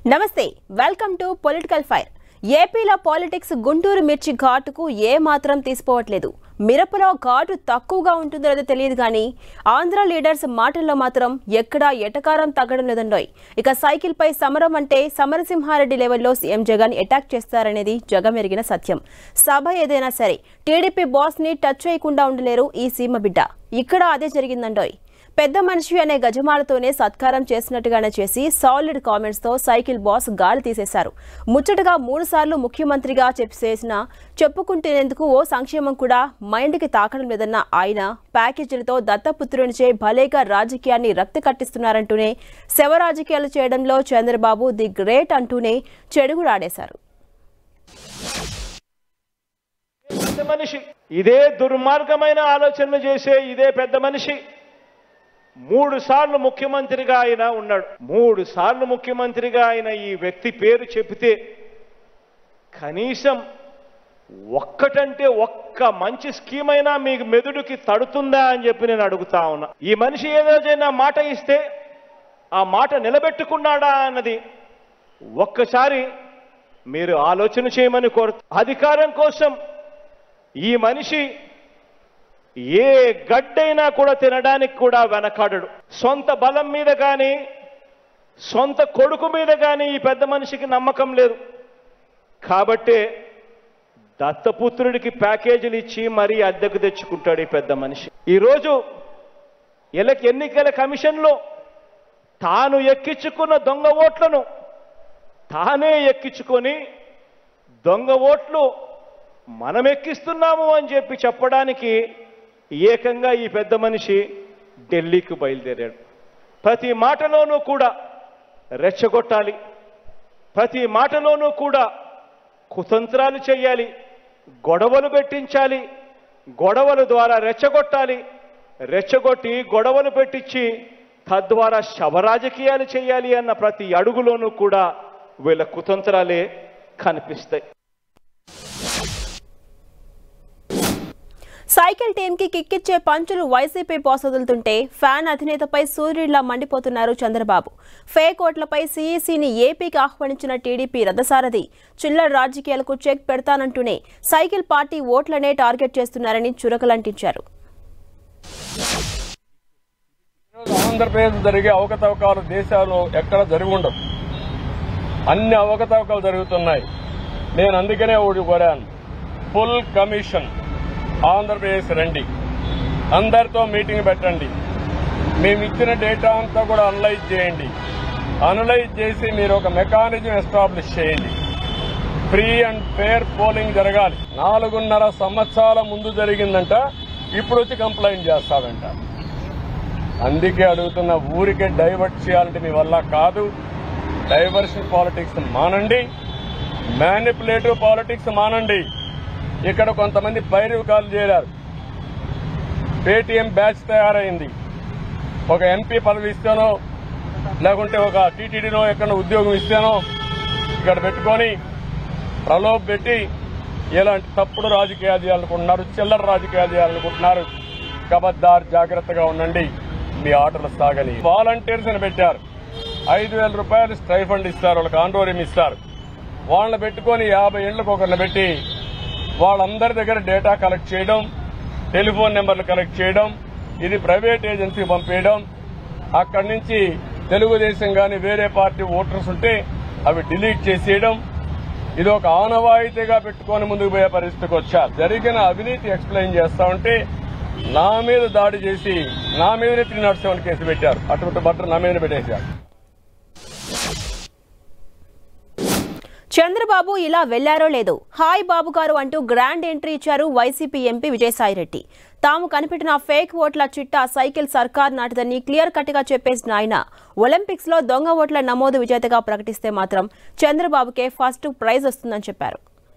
నమస్తే welcome to political fire ఏపీలో politics Guntur మిర్చి ఘాటుకు ఏ మాత్రం తీసుకోవట్లేదు మిరపలో ఘాటు తక్కువగా ఉంటుందో లేదో తెలియదు కానీ ఆంధ్ర లీడర్స్ మాటల్లో మాత్రం ఎక్కడా ఎటకారం తగ్గడం లేదండోయ్ ఇక సైకిల్ పై సమరం అంటే సమరసింహారెడ్డి లెవెల్లో సీఎం జగన్ అటాక్ చేస్తారనేది జగమెరిగిన సత్యం సభ ఏదైనా సరే టీడీపీ బాస్ ని టచ్ చేయకుండా ఉండలేరు ఈ సీమ బిడ్డ ఇక్కడ అదే జరిగిందండోయ్ పెద్ద మనిషి అనే గజమాలతోనే సత్కారం చేసినట్టుగానే చేసి సాలిడ్ కామెంట్స్ తో సైకిల్ బాస్ గాలి తీసేశారు ముచ్చటగా మూడు సార్లు ముఖ్యమంత్రిగా చెప్పేసిన చెప్పుకుంటేందుకు ఓ సంక్షేమం కూడా మైండ్కి తాకడం లేదన్న ఆయన ప్యాకేజీలతో దత్తపుత్రునిచే భలేగా రాజకీయాన్ని రక్తి కట్టిస్తున్నారంటూనే శవ రాజకీయాలు చేయడంలో చంద్రబాబు ది గ్రేట్ అంటూనే చెడుగుడాడేశారు పెద్ద మనిషి ఇదే దుర్మార్గమైన ఆలోచనలు చేసే ఇదే పెద్ద మనిషి మూడు సార్లు ముఖ్యమంత్రిగా ఆయన ఉన్నాడు మూడు సార్లు ముఖ్యమంత్రిగా ఆయన ఈ వ్యక్తి పేరు చెబితే కనీసం ఒక్కటంటే ఒక్క మంచి స్కీమ్ అయినా మీకు మెదుడుకి తడుతుందా అని చెప్పి నేను అడుగుతా ఉన్నా ఈ మనిషి ఏదైనా మాట ఇస్తే ఆ మాట నిలబెట్టుకున్నాడా అన్నది ఒక్కసారి మీరు ఆలోచన చేయమని కోరు అధికారం కోసం ఈ మనిషి ఏ గడ్డైనా కూడా తినడానికి కూడా వెనకాడడు సొంత బలం మీద కానీ సొంత కొడుకు మీద కానీ ఈ పెద్ద మనిషికి నమ్మకం లేదు కాబట్టే దత్తపుత్రుడికి ప్యాకేజీలు ఇచ్చి మరీ అద్దెకు తెచ్చుకుంటాడు ఈ పెద్ద మనిషి ఈరోజు ఎలక్ ఎన్నికల కమిషన్లో తాను ఎక్కించుకున్న దొంగ ఓట్లను తానే ఎక్కించుకొని దొంగ ఓట్లు మనం ఎక్కిస్తున్నాము అని చెప్పి చెప్పడానికి ఏకంగా ఈ పెద్ద మనిషి ఢిల్లీకి బయలుదేరాడు ప్రతి మాటలోనూ కూడా రెచ్చగొట్టాలి ప్రతి మాటలోనూ కూడా కుతంత్రాలు చేయాలి గొడవలు పెట్టించాలి గొడవల ద్వారా రెచ్చగొట్టాలి రెచ్చగొట్టి గొడవలు పెట్టించి తద్వారా శవరాజకీయాలు చేయాలి అన్న ప్రతి అడుగులోనూ కూడా వీళ్ళ కుతంత్రాలే కనిపిస్తాయి సైకిల్ టీం కి కిక్కిచ్చే పంచులు వైసీపీ బాస్ వదులుతుంటే ఫ్యాన్ అధినేతపై సూర్యుడిలా మండిపోతున్నారు చంద్రబాబు ఫేక్ ఓట్లపై సీఈసీని ఏపీకి ఆహ్వానించిన టీడీపీ రథసారథి చిల్లర రాజకీయాలకు చెక్ పెడతానంటూనే సైకిల్ పార్టీ ఓట్లనే టార్గెట్ చేస్తున్నారని చురకలంటించారు ఈరోజు ఆంధ్రప్రదేశ్ జరిగే అవకతవకాలు దేశాలు ఎక్కడ జరిగి ఉండవు అన్ని అవకతవకాలు జరుగుతున్నాయి నేను అందుకనే ఒకటి కోరాను ఫుల్ కమిషన్ ఆంధ్రప్రదేశ్ రండి అందరితో మీటింగ్ పెట్టండి మేము ఇచ్చిన డేటా అంతా కూడా అనలైజ్ చేయండి అనలైజ్ చేసి మీరు ఒక మెకానిజం ఎస్టాబ్లిష్ చేయండి ఫ్రీ అండ్ ఫేర్ పోలింగ్ జరగాలి నాలుగున్నర సంవత్సరాల ముందు జరిగిందంట ఇప్పుడు వచ్చి కంప్లైంట్ చేస్తాడంట అందుకే అడుగుతున్న ఊరికే డైవర్ట్ చేయాలంటే మీ వల్ల కాదు డైవర్షన్ పాలిటిక్స్ మానండి మ్యానిపులేటివ్ పాలిటిక్స్ మానండి ఇక్కడ కొంతమంది పైరుకాలు చేరారు పేటీఎం బ్యాచ్ తయారైంది ఒక ఎంపీ పదవి ఇస్తేనో లేకుంటే ఒక టీటీడీనో ఎక్కడ ఉద్యోగం ఇస్తేనో ఇక్కడ పెట్టుకొని ప్రలోభ పెట్టి ఇలాంటి తప్పుడు రాజకీయాలు చేయాలనుకుంటున్నారు చిల్లర రాజకీయాలు చేయాలనుకుంటున్నారు కబద్దార్ జాగ్రత్తగా ఉండండి మీ ఆటలు సాగని వాలంటీర్స్ అని పెట్టారు ఐదు వేల రూపాయలు స్టైఫండ్ ఇస్తారు వాళ్ళకి ఆండోరియం ఇస్తారు వాళ్ళని పెట్టుకొని యాభై ఏళ్లకు ఒకరిని పెట్టి వాళ్ళందరి దగ్గర డేటా కలెక్ట్ చేయడం టెలిఫోన్ నెంబర్లు కలెక్ట్ చేయడం ఇది ప్రైవేట్ ఏజెన్సీ పంపేయడం అక్కడి నుంచి తెలుగుదేశం గాని వేరే పార్టీ ఓటర్స్ ఉంటే అవి డిలీట్ చేసేయడం ఇది ఒక ఆనవాయితీగా పెట్టుకొని ముందుకు పోయే పరిస్థితికి వచ్చారు జరిగిన అవినీతి ఎక్స్ప్లెయిన్ చేస్తా ఉంటే నా మీద దాడి చేసి నా మీదనే త్రీ నాట్ సెవెన్ కేసు పెట్టారు అటువంటి బట్టర్ నా మీద పెట్టేశారు చంద్రబాబు ఇలా వెళ్లారో లేదో హాయ్ బాబు గారు అంటూ గ్రాండ్ ఎంట్రీ ఇచ్చారు వైసీపీ ఎంపీ విజయసాయిరెడ్డి తాము కనిపెట్టిన ఫేక్ ఓట్ల చిట్టా సైకిల్ సర్కార్ నాటిదని క్లియర్ కట్ గా చెప్పేసిన ఆయన ఒలింపిక్స్ లో దొంగ ఓట్ల నమోదు విజేతగా ప్రకటిస్తే మాత్రం చంద్రబాబుకే ఫస్ట్ ప్రైజ్ వస్తుందని చెప్పారు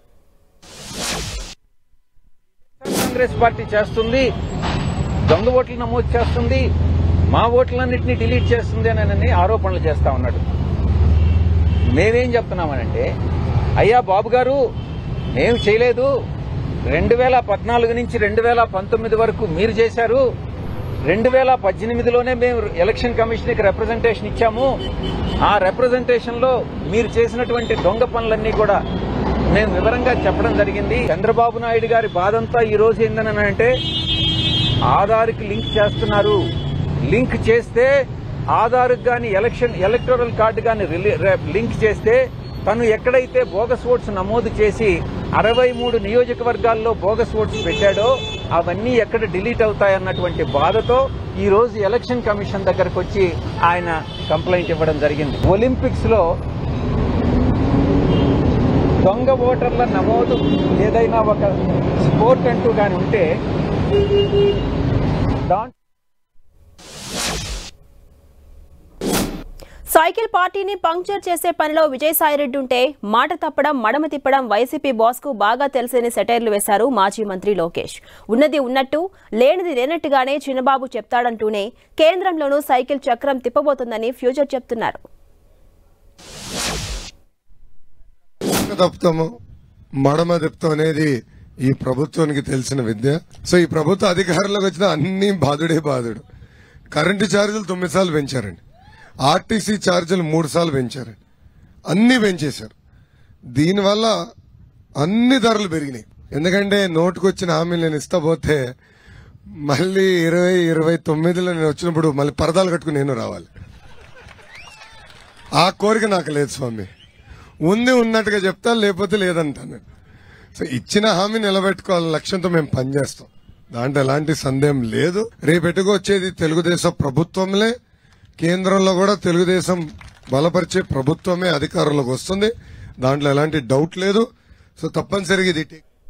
కాంగ్రెస్ పార్టీ చేస్తుంది దొంగ ఓట్లు నమోదు చేస్తుంది మా ఓట్లన్నింటినీ డిలీట్ చేస్తుంది అని ఆరోపణలు చేస్తా ఉన్నాడు మేమేం చెప్తున్నామనంటే అయ్యా బాబు గారు మేము చేయలేదు రెండు వేల పద్నాలుగు నుంచి రెండు వేల పంతొమ్మిది వరకు మీరు చేశారు రెండు వేల పద్దెనిమిదిలోనే మేము ఎలక్షన్ కమిషన్కి రిప్రజెంటేషన్ ఇచ్చాము ఆ రిప్రజెంటేషన్ లో మీరు చేసినటువంటి దొంగ పనులన్నీ కూడా మేము వివరంగా చెప్పడం జరిగింది చంద్రబాబు నాయుడు గారి బాధంతా ఈ రోజు ఏందని అంటే ఆధార్కి లింక్ చేస్తున్నారు లింక్ చేస్తే ఆధార్కి కానీ ఎలక్షన్ ఎలక్టోరల్ కార్డు కానీ లింక్ చేస్తే తను ఎక్కడైతే బోగస్ ఓట్స్ నమోదు చేసి అరవై మూడు నియోజకవర్గాల్లో బోగస్ ఓట్స్ పెట్టాడో అవన్నీ ఎక్కడ డిలీట్ అవుతాయన్నటువంటి బాధతో ఈ రోజు ఎలక్షన్ కమిషన్ దగ్గరకు వచ్చి ఆయన కంప్లైంట్ ఇవ్వడం జరిగింది ఒలింపిక్స్ లో దొంగ ఓటర్ల నమోదు ఏదైనా ఒక స్పోర్ట్ అంటూ కానీ ఉంటే దాంట్లో సైకిల్ పార్టీని పంక్చర్ చేసే పనిలో విజయసాయిరెడ్డి ఉంటే మాట తప్పడం మడమ తిప్పడం వైసీపీ బాస్ కు బాగా తెలిసని సెటైర్లు వేశారు మాజీ మంత్రి లోకేష్ ఉన్నది ఉన్నట్టు లేనిది లేనట్టుగానే చిన్నబాబు చెప్తాడంటూనే కేంద్రంలోనూ సైకిల్ చక్రం తిప్పబోతోందని ఫ్యూచర్ చెప్తున్నారు తప్పుతాము మడమ తిప్పుతాం అనేది ఈ ప్రభుత్వానికి తెలిసిన విద్య సో ఈ ప్రభుత్వ అధికారంలోకి వచ్చిన అన్ని బాధుడే బాధుడు కరెంటు ఛార్జీలు తొమ్మిది సార్లు పెంచారండి ఆర్టీసీ ఛార్జీలు మూడు సార్లు పెంచారండి అన్ని పెంచేశారు దీనివల్ల అన్ని ధరలు పెరిగినాయి ఎందుకంటే నోటుకొచ్చిన హామీలు నేను ఇస్తా పోతే మళ్ళీ ఇరవై ఇరవై తొమ్మిదిలో నేను వచ్చినప్పుడు మళ్ళీ పరదాలు కట్టుకుని నేను రావాలి ఆ కోరిక నాకు లేదు స్వామి ఉంది ఉన్నట్టుగా చెప్తాను లేకపోతే లేదంటాను సో ఇచ్చిన హామీ నిలబెట్టుకోవాలని లక్ష్యంతో మేము పనిచేస్తాం దాంట్లో ఎలాంటి సందేహం లేదు రేపెట్టుకు వచ్చేది తెలుగుదేశం ప్రభుత్వంలే కేంద్రంలో కూడా తెలుగుదేశం బలపరిచే ప్రభుత్వమే అధికారంలోకి వస్తుంది దాంట్లో ఎలాంటి డౌట్ లేదు సో తప్పనిసరిగా ఇది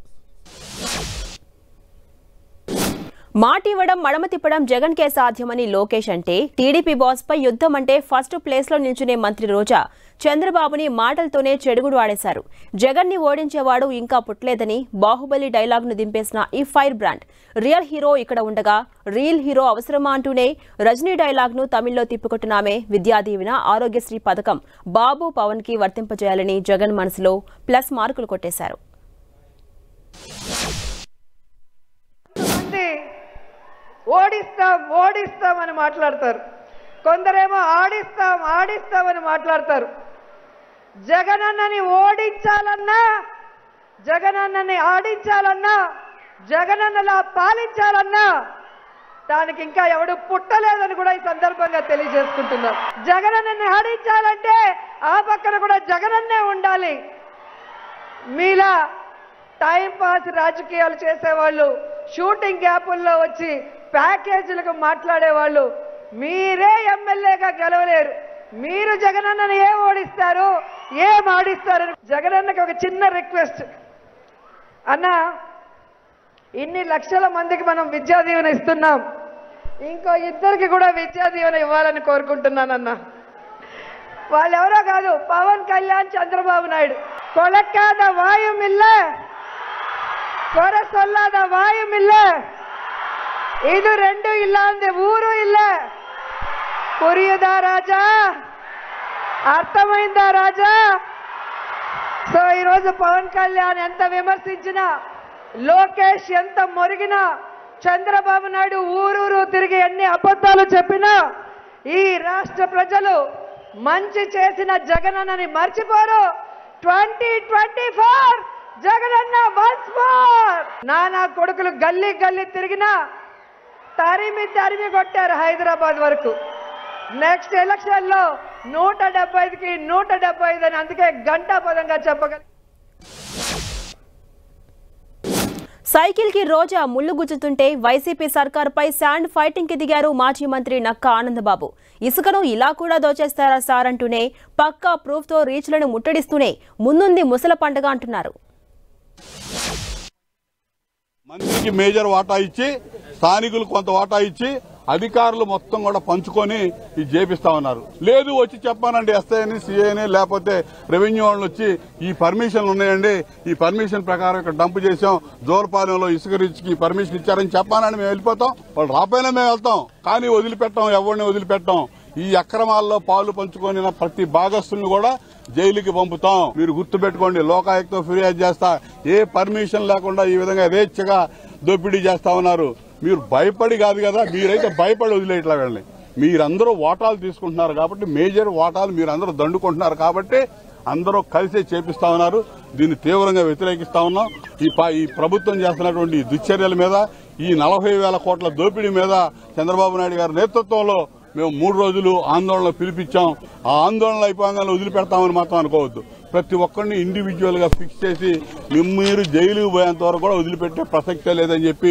మాట ఇవ్వడం మడమ తిప్పడం జగన్ కే సాధ్యమని లోకేష్ అంటే టీడీపీ బాస్ పై యుద్ధం అంటే ఫస్ట్ ప్లేస్ లో నిల్చునే మంత్రి రోజా చంద్రబాబుని మాటలతోనే చెడుగుడు ఆడేశారు జగన్ ని ఓడించేవాడు ఇంకా పుట్టలేదని బాహుబలి డైలాగ్ ను దింపేసిన ఈ ఫైర్ బ్రాండ్ రియల్ హీరో ఇక్కడ ఉండగా రియల్ హీరో అవసరమా అంటూనే రజనీ డైలాగ్ ను తమిళ్లో తిప్పుకొట్టున్నామే విద్యాదీవెన ఆరోగ్యశ్రీ పథకం బాబు పవన్ కి వర్తింపజేయాలని జగన్ మనసులో ప్లస్ మార్కులు కొట్టేశారు కొంతమంది ఓడిస్తాం ఓడిస్తాం అని మాట్లాడతారు కొందరేమో ఆడిస్తాం ఆడిస్తామని మాట్లాడతారు జగనన్నని ఓడించాలన్నా జగనన్నని ఆడించాలన్నా జగనన్నలా పాలించాలన్నా దానికి ఇంకా ఎవడు పుట్టలేదని కూడా ఈ సందర్భంగా తెలియజేసుకుంటున్నారు జగనన్నని ఆడించాలంటే ఆ పక్కన కూడా జగనన్నే ఉండాలి మీలా టైం పాస్ రాజకీయాలు చేసేవాళ్ళు షూటింగ్ గ్యాపుల్లో వచ్చి ప్యాకేజీలకు మాట్లాడేవాళ్ళు మీరే ఎమ్మెల్యేగా గెలవలేరు మీరు జగనన్నను ఏం ఓడిస్తారు ఏం ఆడిస్తారు జగనన్నకి ఒక చిన్న రిక్వెస్ట్ అన్న ఇన్ని లక్షల మందికి మనం విద్యా దీవెన ఇస్తున్నాం ఇంకో ఇద్దరికి కూడా విద్యా దీవెన ఇవ్వాలని కోరుకుంటున్నానన్నా వాళ్ళెవరో కాదు పవన్ కళ్యాణ్ చంద్రబాబు నాయుడు కొలక్కాద వాయుమిల్ల ಕೊರ ಸೊಲ್ಲಾದ ವಾಯುಮಿಲ್ಲ ಇದು రెండు ಇಲ್ಲ ಅಂದೆ ಊರು ಇಲ್ಲ పురియుదా రాజా అర్థమైందా రాజా సో ఈరోజు పవన్ కళ్యాణ్ ఎంత విమర్శించినా లోకేష్ ఎంత మొరిగినా చంద్రబాబు నాయుడు ఊరూరు తిరిగి ఎన్ని అబద్ధాలు చెప్పినా ఈ రాష్ట్ర ప్రజలు మంచి చేసిన జగనన్నని మర్చిపోరు ట్వంటీ ట్వంటీ ఫోర్ జగనన్న వన్స్ మోర్ నానా కొడుకులు గల్లీ గల్లీ తిరిగినా తరిమి తరిమి కొట్టారు హైదరాబాద్ వరకు నెక్స్ట్ ఎలక్షన్ లో నూట డెబ్బై ఐదుకి నూట డెబ్బై ఐదు అని అందుకే గంటా పదంగా చెప్పగల సైకిల్ కి రోజా ముళ్ళు గుచ్చుతుంటే వైసీపీ సర్కారుపై శాండ్ ఫైటింగ్ కి దిగారు మాజీ మంత్రి నక్కా ఆనందబాబు ఇసుకను ఇలా కూడా దోచేస్తారా సార్ అంటూనే పక్కా ప్రూఫ్ తో రీచ్లను ముట్టడిస్తూనే ముందుంది ముసల పండుగ అంటున్నారు మంత్రికి మేజర్ వాటా ఇచ్చి స్థానికులు కొంత వాటా ఇచ్చి అధికారులు మొత్తం కూడా పంచుకొని ఇది చేపిస్తా ఉన్నారు లేదు వచ్చి చెప్పానండి ఎస్ఐని సిఐని లేకపోతే రెవెన్యూ వాళ్ళు వచ్చి ఈ పర్మిషన్లు ఉన్నాయండి ఈ పర్మిషన్ ప్రకారం ఇక్కడ డంప్ చేసాం జోలపాలెంలో ఇసుక రీచ్కి ఈ పర్మిషన్ ఇచ్చారని చెప్పానని మేము వెళ్ళిపోతాం వాళ్ళు రాపోయినా మేము వెళ్తాం కానీ వదిలిపెట్టాం ఎవరిని వదిలిపెట్టాం ఈ అక్రమాల్లో పాలు పంచుకొని ప్రతి భాగస్తుల్ని కూడా జైలుకి పంపుతాం మీరు గుర్తుపెట్టుకోండి లోకాయుక్తం ఫిర్యాదు చేస్తా ఏ పర్మిషన్ లేకుండా ఈ విధంగా యథేచ్ఛగా దోపిడీ చేస్తా ఉన్నారు మీరు భయపడి కాదు కదా మీరైతే భయపడి వదిలేట్లా వెళ్ళండి మీరందరూ వాటాలు తీసుకుంటున్నారు కాబట్టి మేజర్ వాటాలు మీరందరూ దండుకుంటున్నారు కాబట్టి అందరూ కలిసే చేపిస్తా ఉన్నారు దీన్ని తీవ్రంగా వ్యతిరేకిస్తా ఉన్నాం ఈ ప- ఈ ప్రభుత్వం చేస్తున్నటువంటి ఈ దుశ్చర్యల మీద ఈ నలభై వేల కోట్ల దోపిడీ మీద చంద్రబాబు నాయుడు గారి నేతృత్వంలో మేము మూడు రోజులు ఆందోళన పిలిపించాం ఆ ఆందోళన అయిపోగానే వదిలిపెడతామని మాత్రం అనుకోవద్దు ప్రతి ఒక్కరిని ఇండివిజువల్ గా ఫిక్స్ చేసి మీరు జైలుకు పోయేంత వరకు కూడా వదిలిపెట్టే ప్రసక్తే లేదని చెప్పి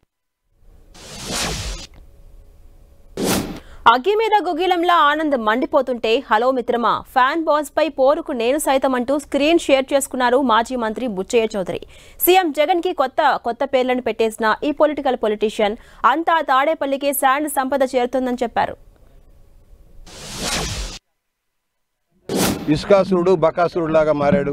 అగ్గి మీద గుగ్గిలంలా ఆనంద్ మండిపోతుంటే హలో మిత్రమా ఫ్యాన్ బాస్ పై పోరుకు నేను సైతం అంటూ స్క్రీన్ షేర్ చేసుకున్నారు మాజీ మంత్రి బుచ్చయ్య చౌదరి సీఎం జగన్ కి కొత్త కొత్త పేర్లను పెట్టేసిన ఈ పొలిటికల్ పొలిటీషియన్ అంతా తాడేపల్లికి శాండ్ సంపద చేరుతుందని చెప్పారు ఇసుకాసురుడు బకాసురుడు లాగా మారాడు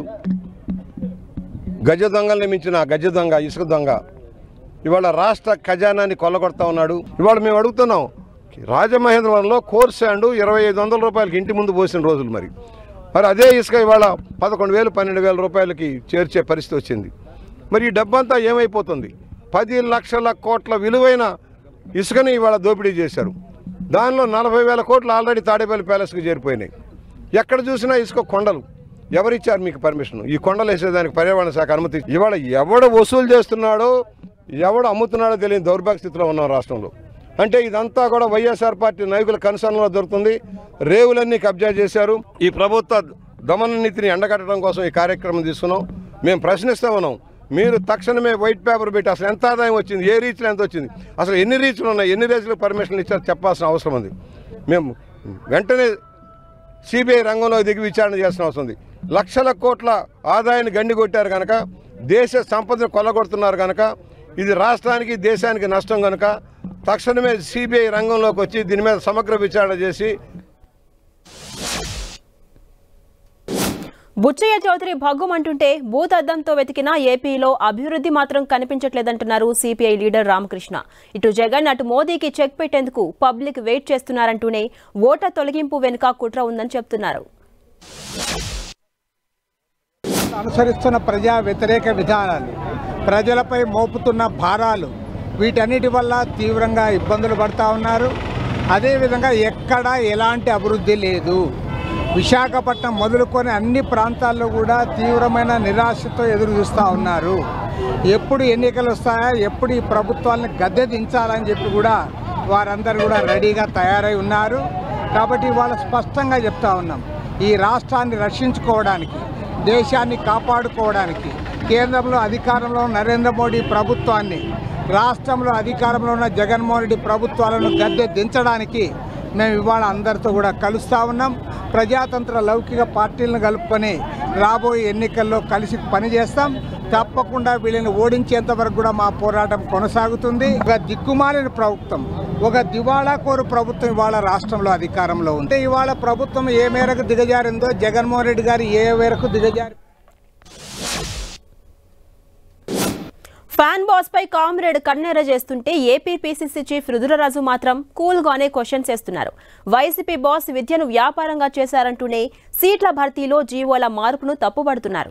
గజ దొంగల్ని మించిన గజ దొంగ ఇసుక దొంగ ఇవాళ రాష్ట్ర ఖజానాన్ని కొల్లగొడతా ఉన్నాడు ఇవాళ మేము అడుగుతున్నాం రాజమహేంద్రవరంలో కోర్ శాండ్ ఇరవై ఐదు వందల రూపాయలకి ఇంటి ముందు పోసిన రోజులు మరి మరి అదే ఇసుక ఇవాళ పదకొండు వేలు పన్నెండు వేల రూపాయలకి చేర్చే పరిస్థితి వచ్చింది మరి ఈ డబ్బంతా ఏమైపోతుంది పది లక్షల కోట్ల విలువైన ఇసుకని ఇవాళ దోపిడీ చేశారు దానిలో నలభై వేల కోట్లు ఆల్రెడీ తాడేపల్లి ప్యాలెస్కి చేరిపోయినాయి ఎక్కడ చూసినా ఇసుక కొండలు ఎవరిచ్చారు మీకు పర్మిషన్ ఈ కొండలు వేసేదానికి పర్యావరణ శాఖ అనుమతి ఇవాళ ఎవడు వసూలు చేస్తున్నాడో ఎవడు అమ్ముతున్నాడో తెలియని దౌర్భాగ్య స్థితిలో ఉన్నాం రాష్ట్రంలో అంటే ఇదంతా కూడా వైఎస్ఆర్ పార్టీ నాయకుల కనుసరణలో దొరుకుతుంది రేవులన్నీ కబ్జా చేశారు ఈ ప్రభుత్వ దమన నీతిని ఎండగట్టడం కోసం ఈ కార్యక్రమం తీసుకున్నాం మేము ప్రశ్నిస్తా ఉన్నాం మీరు తక్షణమే వైట్ పేపర్ పెట్టి అసలు ఎంత ఆదాయం వచ్చింది ఏ రీచ్లో ఎంత వచ్చింది అసలు ఎన్ని రీచ్లు ఉన్నాయి ఎన్ని రీచ్లకు పర్మిషన్లు ఇచ్చారు చెప్పాల్సిన అవసరం ఉంది మేము వెంటనే సిబిఐ రంగంలో దిగి విచారణ చేసిన అవసరం ఉంది లక్షల కోట్ల ఆదాయాన్ని గండి కొట్టారు కనుక దేశ సంపదను కొల్లగొడుతున్నారు కనుక ఇది రాష్ట్రానికి దేశానికి నష్టం కనుక తక్షణమే సిబిఐ రంగంలోకి వచ్చి దీని మీద సమగ్ర విచారణ చేసి బుచ్చయ్య చౌదరి భగ్గుమంటుంటే బూత్ అద్దంతో వెతికినా ఏపీలో అభివృద్ధి మాత్రం కనిపించట్లేదంటున్నారు సిపిఐ లీడర్ రామకృష్ణ ఇటు జగన్ అటు మోదీకి చెక్ పెట్టేందుకు పబ్లిక్ వెయిట్ చేస్తున్నారంటూనే ఓట తొలగింపు వెనుక కుట్ర ఉందని చెప్తున్నారు అనుసరిస్తున్న ప్రజా వ్యతిరేక విధానాలు ప్రజలపై మోపుతున్న భారాలు వీటన్నిటి వల్ల తీవ్రంగా ఇబ్బందులు పడతా ఉన్నారు అదేవిధంగా ఎక్కడ ఎలాంటి అభివృద్ధి లేదు విశాఖపట్నం మొదలుకొని అన్ని ప్రాంతాల్లో కూడా తీవ్రమైన నిరాశతో ఎదురు చూస్తూ ఉన్నారు ఎప్పుడు ఎన్నికలు వస్తాయా ఎప్పుడు ఈ ప్రభుత్వాలను గద్దె దించాలని చెప్పి కూడా వారందరూ కూడా రెడీగా తయారై ఉన్నారు కాబట్టి ఇవాళ స్పష్టంగా చెప్తా ఉన్నాం ఈ రాష్ట్రాన్ని రక్షించుకోవడానికి దేశాన్ని కాపాడుకోవడానికి కేంద్రంలో అధికారంలో ఉన్న నరేంద్ర మోడీ ప్రభుత్వాన్ని రాష్ట్రంలో అధికారంలో ఉన్న జగన్మోహన్ రెడ్డి ప్రభుత్వాలను గద్దె దించడానికి మేము ఇవాళ అందరితో కూడా కలుస్తూ ఉన్నాం ప్రజాతంత్ర లౌకిక పార్టీలను కలుపుకొని రాబోయే ఎన్నికల్లో కలిసి పనిచేస్తాం తప్పకుండా వీళ్ళని ఓడించేంత వరకు కూడా మా పోరాటం కొనసాగుతుంది ఒక దిక్కుమాలిన ప్రభుత్వం ఒక దివాళా కోరు ప్రభుత్వం ఇవాళ రాష్ట్రంలో అధికారంలో ఉంది అంటే ఇవాళ ప్రభుత్వం ఏ మేరకు దిగజారిందో జగన్మోహన్ రెడ్డి గారు ఏ మేరకు దిగజారి ఫ్యాన్ బాస్ పై కామ్రేడ్ కన్నెర చేస్తుంటే ఏపీ పీసీసీ చీఫ్ రుద్రరాజు మాత్రం కూల్ గానే క్వశ్చన్స్ వేస్తున్నారు వైసీపీ బాస్ విద్యను వ్యాపారంగా చేశారంటూనే సీట్ల భర్తీలో జీవోల మార్పును తప్పుపడుతున్నారు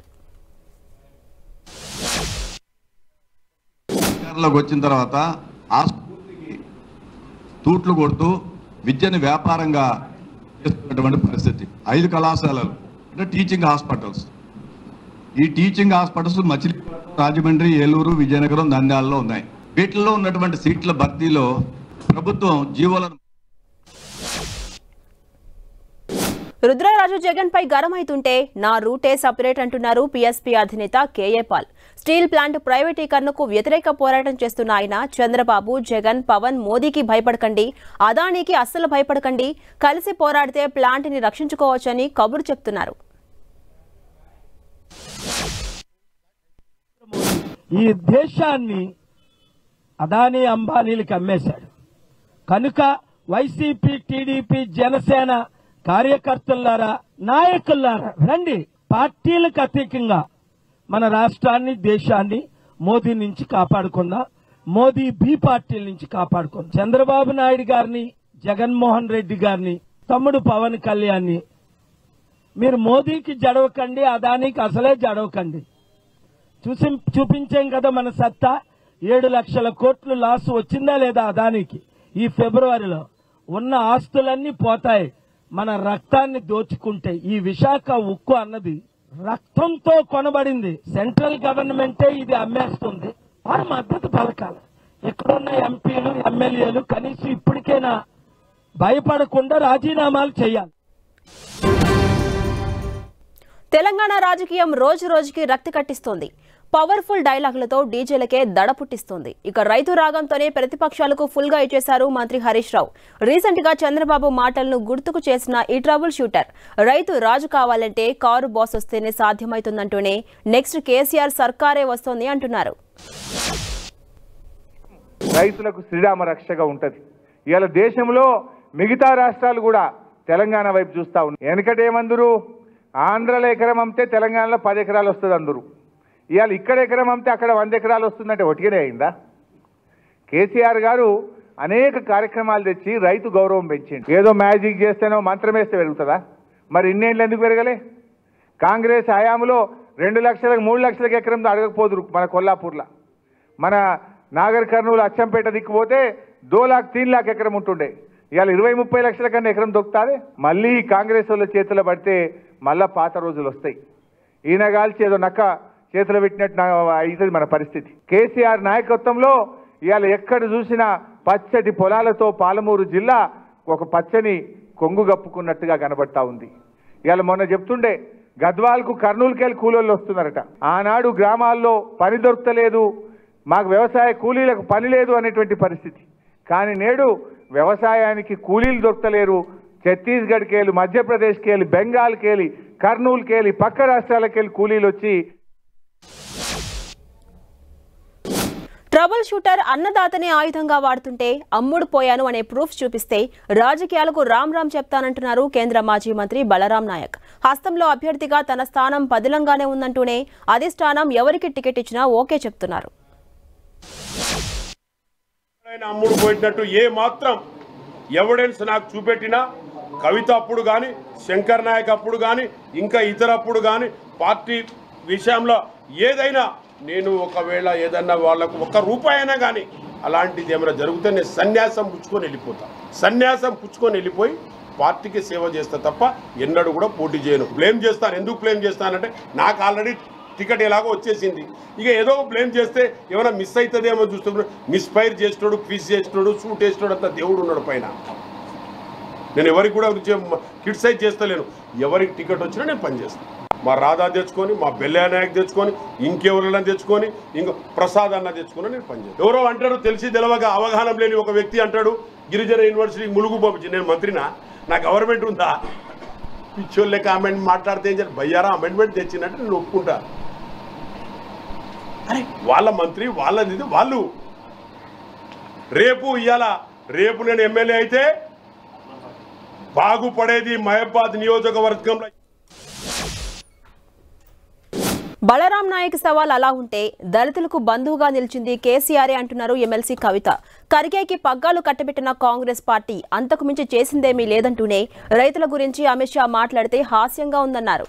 అధికారంలోకి వచ్చిన తర్వాత ఆ స్కూల్కి తూట్లు కొడుతూ విద్యను వ్యాపారంగా చేస్తున్నటువంటి పరిస్థితి ఐదు కళాశాలలు అంటే టీచింగ్ హాస్పిటల్స్ ఈ టీచింగ్ హాస్పిటల్స్ మచిలీపట్నం రాజమండ్రి ఏలూరు విజయనగరం నంద్యాలలో ఉన్నాయి వీటిల్లో ఉన్నటువంటి సీట్ల భర్తీలో ప్రభుత్వం జీవోలను రుద్రరాజు జగన్ పై గరం అవుతుంటే నా రూటే సపరేట్ అంటున్నారు పీఎస్పీ అధినేత కేఏ పాల్ స్టీల్ ప్లాంట్ ప్రైవేటీకరణకు వ్యతిరేక పోరాటం చేస్తున్న ఆయన చంద్రబాబు జగన్ పవన్ మోదీకి భయపడకండి అదానీకి అస్సలు భయపడకండి కలిసి పోరాడితే ప్లాంట్ని రక్షించుకోవచ్చని కబురు చెప్తున్నారు ఈ దేశాన్ని అదానీ అంబానీలకు అమ్మేశాడు కనుక వైసీపీ టీడీపీ జనసేన కార్యకర్తలారా నాయకులారా రండి పార్టీలకు అతీతంగా మన రాష్ట్రాన్ని దేశాన్ని మోదీ నుంచి కాపాడుకుందాం మోదీ బి పార్టీల నుంచి కాపాడుకుందాం చంద్రబాబు నాయుడు గారిని జగన్మోహన్ రెడ్డి గారిని తమ్ముడు పవన్ కళ్యాణ్ని మీరు మోదీకి జడవకండి అదానికి అసలే జడవకండి చూసి చూపించాం కదా మన సత్తా ఏడు లక్షల కోట్లు లాస్ వచ్చిందా లేదా అదానికి ఈ ఫిబ్రవరిలో ఉన్న ఆస్తులన్నీ పోతాయి మన రక్తాన్ని దోచుకుంటే ఈ విశాఖ ఉక్కు అన్నది రక్తంతో కొనబడింది సెంట్రల్ గవర్నమెంటే ఇది అమ్మేస్తుంది వారు మద్దతు పలకాలి ఇక్కడున్న ఎంపీలు ఎమ్మెల్యేలు కనీసం ఇప్పటికైనా భయపడకుండా రాజీనామాలు చేయాలి తెలంగాణ రాజకీయం రోజు రోజుకి రక్తి కట్టిస్తోంది పవర్ఫుల్ డైలాగులతో డీజేలకే దడ పుట్టిస్తోంది ఇక రైతు రాగంతోనే ప్రతిపక్షాలకు ఫుల్ గా ఇచ్చేశారు మంత్రి హరీష్ రావు రీసెంట్ గా చంద్రబాబు మాటలను గుర్తుకు చేసిన ఈ ట్రబుల్ షూటర్ రైతు రాజు కావాలంటే కారు బాస్ వస్తేనే సాధ్యమవుతుందంటూనే నెక్స్ట్ కేసీఆర్ సర్కారే వస్తోంది అంటున్నారు రైతులకు శ్రీరామ రక్షగా ఉంటది ఇవాళ దేశంలో మిగతా రాష్ట్రాలు కూడా తెలంగాణ వైపు చూస్తా ఉన్నాయి వెనకట ఏమందరు ఆంధ్రలో ఎకరం అమ్మితే తెలంగాణలో పది ఎకరాలు వస్తుంది అందరు ఇవాళ ఇక్కడ ఎకరం అమ్మితే అక్కడ వంద ఎకరాలు వస్తుందంటే ఒటిగానే అయిందా కేసీఆర్ గారు అనేక కార్యక్రమాలు తెచ్చి రైతు గౌరవం పెంచిండు ఏదో మ్యాజిక్ చేస్తేనో మంత్రం వేస్తే పెరుగుతుందా మరి ఇన్నేళ్ళు ఎందుకు పెరగలే కాంగ్రెస్ హయాంలో రెండు లక్షలకు మూడు లక్షలకు ఎకరం అడగకపోదురు మన కొల్లాపూర్లో మన నాగర్ కర్నూలు అచ్చంపేట దిక్కుపోతే దో లాక్ తీన్ లాక్ ఎకరం ఉంటుండే ఇవాళ ఇరవై ముప్పై లక్షల కన్నా ఎకరం దొక్కుతాదే మళ్ళీ కాంగ్రెస్ వాళ్ళ చేతిలో పడితే మళ్ళా పాత రోజులు వస్తాయి ఈయన కాల్చి ఏదో నక్క చేతిలో పెట్టినట్టు నా- అవుతుంది మన పరిస్థితి కేసీఆర్ నాయకత్వంలో ఇవాళ ఎక్కడ చూసినా పచ్చటి పొలాలతో పాలమూరు జిల్లా ఒక పచ్చని కొంగు కప్పుకున్నట్టుగా కనబడతా ఉంది ఇవాళ మొన్న చెప్తుండే గద్వాల్కు కర్నూలుకెళ్ళి కూలోళ్ళు వస్తున్నారట ఆనాడు గ్రామాల్లో పని దొరకలేదు మాకు వ్యవసాయ కూలీలకు పని లేదు అనేటువంటి పరిస్థితి కానీ నేడు వ్యవసాయానికి కూలీలు దొరకలేరు ఛత్తీస్గఢ్కి వెళ్ళి మధ్యప్రదేశ్కి వెళ్ళి బెంగాల్కి వెళ్ళి కర్నూలుకి వెళ్ళి పక్క రాష్ట్రాలకు వెళ్ళి కూలీలు వచ్చి ట్రబుల్ షూటర్ అన్నదాతనే ఆయుధంగా వాడుతుంటే అమ్ముడు పోయాను అనే ప్రూఫ్ చూపిస్తే రాజకీయాలకు రామ్ రామ్ చెప్తానంటున్నారు కేంద్ర మాజీ మంత్రి బలరాం నాయక్ హస్తంలో అభ్యర్థిగా తన స్థానం పదిలంగానే ఉందంటూనే అధిష్టానం ఎవరికి టికెట్ ఇచ్చినా ఓకే చెప్తున్నారు ఆయన అమ్ముడు పోయినట్టు ఏ మాత్రం ఎవిడెన్స్ నాకు చూపెట్టినా కవిత అప్పుడు కానీ శంకర్ నాయక్ అప్పుడు కానీ ఇంకా ఇతర అప్పుడు కానీ పార్టీ విషయంలో ఏదైనా నేను ఒకవేళ ఏదన్నా వాళ్ళకు ఒక్క రూపాయి అయినా కానీ అలాంటిది ఏమైనా జరిగితే నేను సన్యాసం పుచ్చుకొని వెళ్ళిపోతా సన్యాసం పుచ్చుకొని వెళ్ళిపోయి పార్టీకి సేవ చేస్తా తప్ప ఎన్నడూ కూడా పోటీ చేయను బ్లేమ్ చేస్తాను ఎందుకు బ్లేమ్ చేస్తానంటే నాకు ఆల్రెడీ టికెట్ ఎలాగో వచ్చేసింది ఇక ఏదో బ్లేమ్ చేస్తే ఏమైనా మిస్ అవుతుందేమో చూస్తున్నాడు మిస్ఫైర్ చేసినోడు క్విజ్ చేసినోడు షూట్ వేసినోడు అంత దేవుడు ఉన్నాడు పైన నేను ఎవరికి కూడా క్రిటిసైజ్ చేస్తలేను ఎవరికి టికెట్ వచ్చినా నేను పనిచేస్తాను మా రాధా తెచ్చుకొని మా బెల్లయ్య నాయక్ తెచ్చుకొని ఇంకెవరైనా తెచ్చుకొని ఇంకో ప్రసాద్ అన్న తెచ్చుకొని నేను పనిచేస్తాను ఎవరో అంటాడు తెలిసి తెలవగా అవగాహన లేని ఒక వ్యక్తి అంటాడు గిరిజన యూనివర్సిటీ ములుగు పంపించి నేను మంత్రినా నా గవర్నమెంట్ ఉందా పిచ్చోళ్ళే కామెంట్ మాట్లాడితే ఏం చేయాలి భయ్యారా అమెండ్మెంట్ తెచ్చినట్టు నేను ఒప్పుకుంటా అరే వాళ్ళ మంత్రి వాళ్ళది ఇది వాళ్ళు రేపు ఇవాళ రేపు నేను ఎమ్మెల్యే అయితే బాగుపడేది మహబాద్ నియోజకవర్గంలో బలరాం నాయక్ సవాల్ అలా ఉంటే దళితులకు బంధువుగా నిలిచింది కేసీఆరే అంటున్నారు ఎమ్మెల్సీ కవిత కరిగేకి పగ్గాలు కట్టబెట్టిన కాంగ్రెస్ పార్టీ అంతకు మించి చేసిందేమీ లేదంటూనే రైతుల గురించి అమిత్ షా మాట్లాడితే హాస్యంగా ఉందన్నారు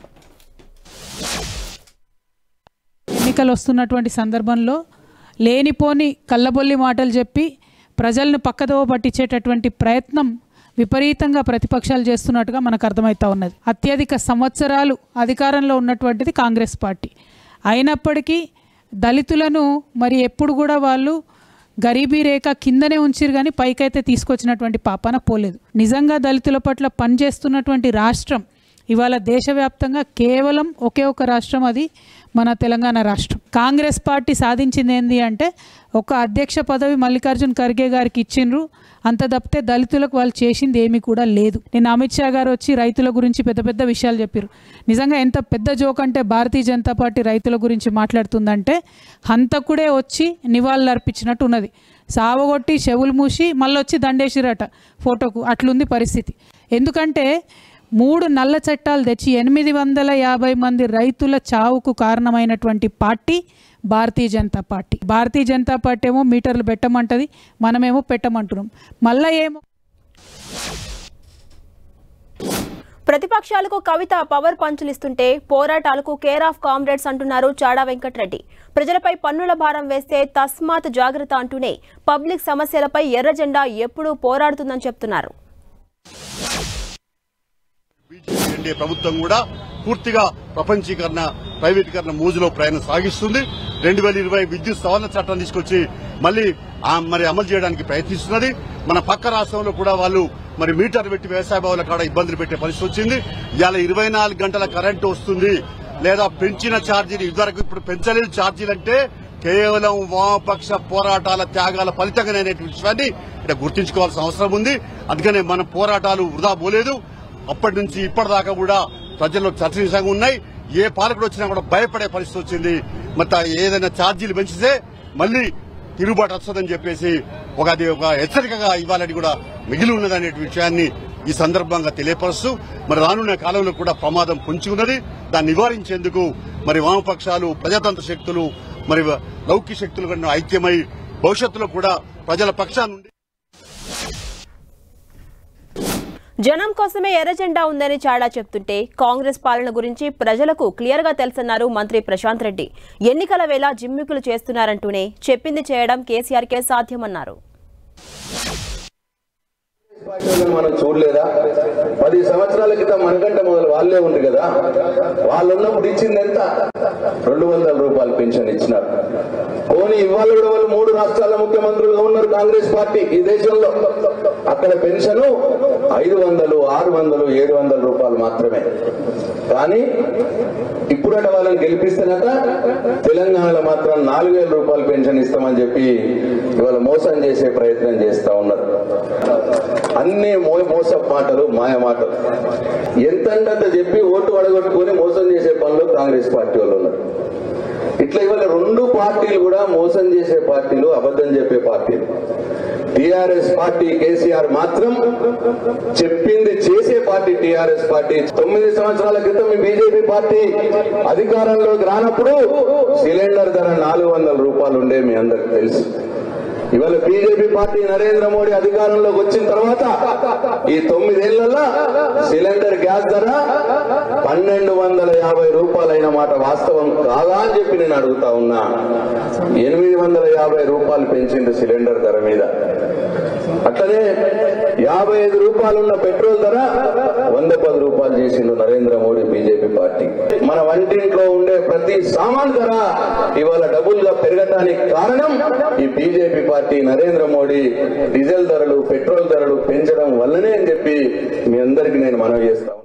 ఎన్నికలు వస్తున్నటువంటి సందర్భంలో లేనిపోని కళ్ళబొల్లి మాటలు చెప్పి ప్రజలను పక్కదోవ పట్టించేటటువంటి ప్రయత్నం విపరీతంగా ప్రతిపక్షాలు చేస్తున్నట్టుగా మనకు అర్థమవుతా ఉన్నది అత్యధిక సంవత్సరాలు అధికారంలో ఉన్నటువంటిది కాంగ్రెస్ పార్టీ అయినప్పటికీ దళితులను మరి ఎప్పుడు కూడా వాళ్ళు గరీబీ రేఖ కిందనే ఉంచిరు కానీ పైకైతే తీసుకొచ్చినటువంటి పాపాన పోలేదు నిజంగా దళితుల పట్ల పనిచేస్తున్నటువంటి రాష్ట్రం ఇవాళ దేశవ్యాప్తంగా కేవలం ఒకే ఒక రాష్ట్రం అది మన తెలంగాణ రాష్ట్రం కాంగ్రెస్ పార్టీ సాధించింది ఏంటి అంటే ఒక అధ్యక్ష పదవి మల్లికార్జున్ ఖర్గే గారికి ఇచ్చిండ్రు అంత తప్పితే దళితులకు వాళ్ళు చేసింది ఏమీ కూడా లేదు నేను అమిత్ షా గారు వచ్చి రైతుల గురించి పెద్ద పెద్ద విషయాలు చెప్పారు నిజంగా ఎంత పెద్ద జోక్ అంటే భారతీయ జనతా పార్టీ రైతుల గురించి మాట్లాడుతుందంటే హంతకుడే వచ్చి నివాళులు అర్పించినట్టు ఉన్నది సావగొట్టి చెవులు మూసి మళ్ళీ వచ్చి దండేసిరట ఫోటోకు అట్లుంది పరిస్థితి ఎందుకంటే మూడు నల్ల చట్టాలు తెచ్చి ఎనిమిది వందల యాభై మంది రైతుల చావుకు కారణమైనటువంటి party Bharatiya Janata party Bharatiya Janata party ఏమో మీటర్లు పెట్టమంటది మనమేమో పెట్టమంటున్నాం మళ్ళీ ఏమో ప్రతిపక్షాలకు కవిత పవర్ పంచులిస్తుంటే పోరాటాలకు కేర్ ఆఫ్ కామ్రేడ్స్ అంటున్నారు చాడా వెంకట్రెడ్డి ప్రజలపై పన్నుల భారం వేస్తే తస్మాత్ జాగ్రత్త అంటూనే పబ్లిక్ సమస్యలపై ఎర్ర జెండా ఎప్పుడూ పోరాడుతుందని చెప్తున్నారు ఎన్డీఏ ప్రభుత్వం కూడా పూర్తిగా ప్రపంచీకరణ ప్రైవేటీకరణ మూజులో ప్రయాణం సాగిస్తుంది రెండు వేల ఇరవై విద్యుత్ సవరణ చట్టం తీసుకొచ్చి మళ్ళీ ఆ మరి అమలు చేయడానికి ప్రయత్నిస్తున్నది మన పక్క రాష్ట్రంలో కూడా వాళ్ళు మరి మీటర్ పెట్టి వ్యవసాయ భవన కాడ ఇబ్బందులు పెట్టే పరిస్థితి వచ్చింది ఇవాళ ఇరవై నాలుగు గంటల కరెంటు వస్తుంది లేదా పెంచిన ఛార్జీలు ఇదివరకు ఇప్పుడు పెంచలేదు ఛార్జీలు అంటే కేవలం వామపక్ష పోరాటాల త్యాగాల ఫలితంగానే అనే విషయాన్ని ఇక్కడ గుర్తించుకోవాల్సిన అవసరం ఉంది అందుకనే మన పోరాటాలు వృధా పోలేదు అప్పటి నుంచి ఇప్పటిదాకా కూడా ప్రజల్లో చర్చనీయంగా ఉన్నాయి ఏ పాలకుడు వచ్చినా కూడా భయపడే పరిస్థితి వచ్చింది మరి ఏదైనా ఛార్జీలు పెంచితే మళ్ళీ తిరుగుబాటు వస్తుందని చెప్పేసి ఒక అది ఒక హెచ్చరికగా ఇవ్వాలని కూడా మిగిలి ఉన్నదనే విషయాన్ని ఈ సందర్భంగా తెలియపరుస్తూ మరి రానున్న కాలంలో కూడా ప్రమాదం పొంచి ఉన్నది దాన్ని నివారించేందుకు మరి వామపక్షాలు ప్రజాతంత్ర శక్తులు మరి లౌకిక శక్తులు కన్నా ఐక్యమై భవిష్యత్తులో కూడా ప్రజల పక్షాన్ని జనం కోసమే ఎర్ర జెండా ఉందని చాడా చెప్తుంటే కాంగ్రెస్ పాలన గురించి ప్రజలకు క్లియర్ గా తెలుసన్నారు మంత్రి ప్రశాంత్ రెడ్డి ఎన్నికల వేళ జిమ్మికులు చేస్తున్నారంటూనే చెప్పింది చేయడం కేసీఆర్కే సాధ్యమన్నారు పార్టీలను మనం చూడలేదా పది సంవత్సరాల క్రితం మనకంటే మొదలు వాళ్ళే ఉంది కదా వాళ్ళు ఉన్నప్పుడు ఇచ్చింది ఎంత రెండు వందల రూపాయలు పెన్షన్ ఇచ్చినారు పోనీ ఇవాళ కూడా వాళ్ళు మూడు రాష్ట్రాల ముఖ్యమంత్రులుగా ఉన్నారు కాంగ్రెస్ పార్టీ ఈ దేశంలో అక్కడ పెన్షన్ ఐదు వందలు ఆరు వందలు ఏడు వందల రూపాయలు మాత్రమే కానీ ఇప్పుడట వాళ్ళని గెలిపిస్తేనట తెలంగాణలో మాత్రం నాలుగు వేల రూపాయలు పెన్షన్ ఇస్తామని చెప్పి ఇవాళ మోసం చేసే ప్రయత్నం చేస్తా ఉన్నారు అన్ని మో- మోస మాటలు మాయ మాటలు ఎంతంత చెప్పి ఓటు అడగొట్టుకుని మోసం చేసే పనులు కాంగ్రెస్ పార్టీ వాళ్ళు ఉన్నారు ఇట్లా ఇవాళ రెండు పార్టీలు కూడా మోసం చేసే పార్టీలు అబద్ధం చెప్పే పార్టీలు టిఆర్ఎస్ పార్టీ కేసీఆర్ మాత్రం చెప్పింది చేసే పార్టీ టిఆర్ఎస్ పార్టీ తొమ్మిది సంవత్సరాల క్రితం ఈ బీజేపీ పార్టీ అధికారంలోకి రానప్పుడు సిలిండర్ ధర నాలుగు వందల రూపాయలు ఉండే మీ అందరికి తెలుసు ఇవాళ బీజేపీ పార్టీ నరేంద్ర మోడీ అధికారంలోకి వచ్చిన తర్వాత ఈ తొమ్మిదేళ్లలో సిలిండర్ గ్యాస్ ధర పన్నెండు వందల యాభై రూపాయలైన మాట వాస్తవం కాదా అని చెప్పి నేను అడుగుతా ఉన్నా ఎనిమిది వందల యాభై రూపాయలు పెంచిండు సిలిండర్ ధర మీద అట్లనే యాభై ఐదు రూపాయలున్న పెట్రోల్ ధర వంద పది రూపాయలు చేసిండు నరేంద్ర మోడీ బీజేపీ పార్టీ మన వంటింట్లో ఉండే ప్రతి సామాన్ ధర ఇవాళ డబుల్ గా పెరగటానికి కారణం ఈ BJP party Narendra Modi diesel ధరలు పెట్రోల్ ధరలు పెంచడం వల్లనే అని చెప్పి మీ అందరికి నేను మనవి చేస్తాను